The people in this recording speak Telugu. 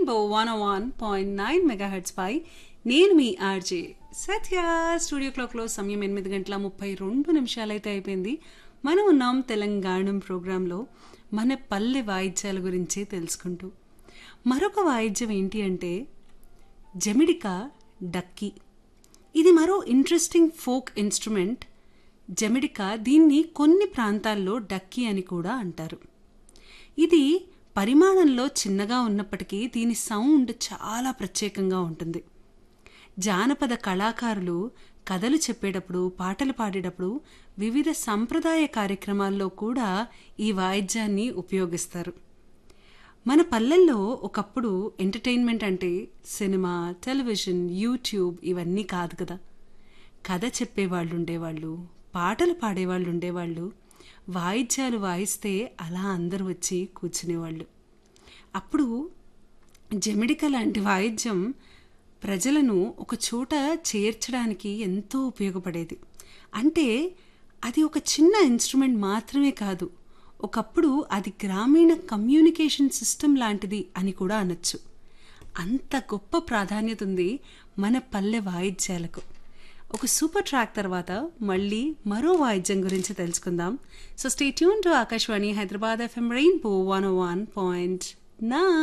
rainbow one one point nine megahertz పై నేను మీ ఆర్జే సత్య స్టూడియో క్లాక్లో సమయం ఎనిమిది గంటల ముప్పై రెండు నిమిషాలైతే అయిపోయింది మనం ఉన్నాం తెలంగాణం ప్రోగ్రాంలో మన పల్లె వాయిద్యాల గురించి తెలుసుకుంటూ మరొక వాయిద్యం ఏంటి అంటే జమిడిక డక్కి ఇది మరో ఇంట్రెస్టింగ్ ఫోక్ ఇన్స్ట్రుమెంట్ జమిడిక దీన్ని కొన్ని ప్రాంతాల్లో డక్కీ అని కూడా అంటారు ఇది పరిమాణంలో చిన్నగా ఉన్నప్పటికీ దీని సౌండ్ చాలా ప్రత్యేకంగా ఉంటుంది జానపద కళాకారులు కథలు చెప్పేటప్పుడు పాటలు పాడేటప్పుడు వివిధ సంప్రదాయ కార్యక్రమాల్లో కూడా ఈ వాయిద్యాన్ని ఉపయోగిస్తారు మన పల్లెల్లో ఒకప్పుడు ఎంటర్టైన్మెంట్ అంటే సినిమా టెలివిజన్ యూట్యూబ్ ఇవన్నీ కాదు కదా కథ చెప్పేవాళ్ళు ఉండేవాళ్ళు పాటలు పాడేవాళ్ళు ఉండేవాళ్ళు వాయిద్యాలు వాయిస్తే అలా అందరూ వచ్చి కూర్చునేవాళ్ళు అప్పుడు జమిడిక లాంటి వాయిద్యం ప్రజలను ఒక చోట చేర్చడానికి ఎంతో ఉపయోగపడేది అంటే అది ఒక చిన్న ఇన్స్ట్రుమెంట్ మాత్రమే కాదు ఒకప్పుడు అది గ్రామీణ కమ్యూనికేషన్ సిస్టమ్ లాంటిది అని కూడా అనొచ్చు అంత గొప్ప ప్రాధాన్యత ఉంది మన పల్లె వాయిద్యాలకు ఒక సూపర్ ట్రాక్ తర్వాత మళ్ళీ మరో వాయిద్యం గురించి తెలుసుకుందాం so stay tune to Akashvani Hyderabad FM rainbow one one point నా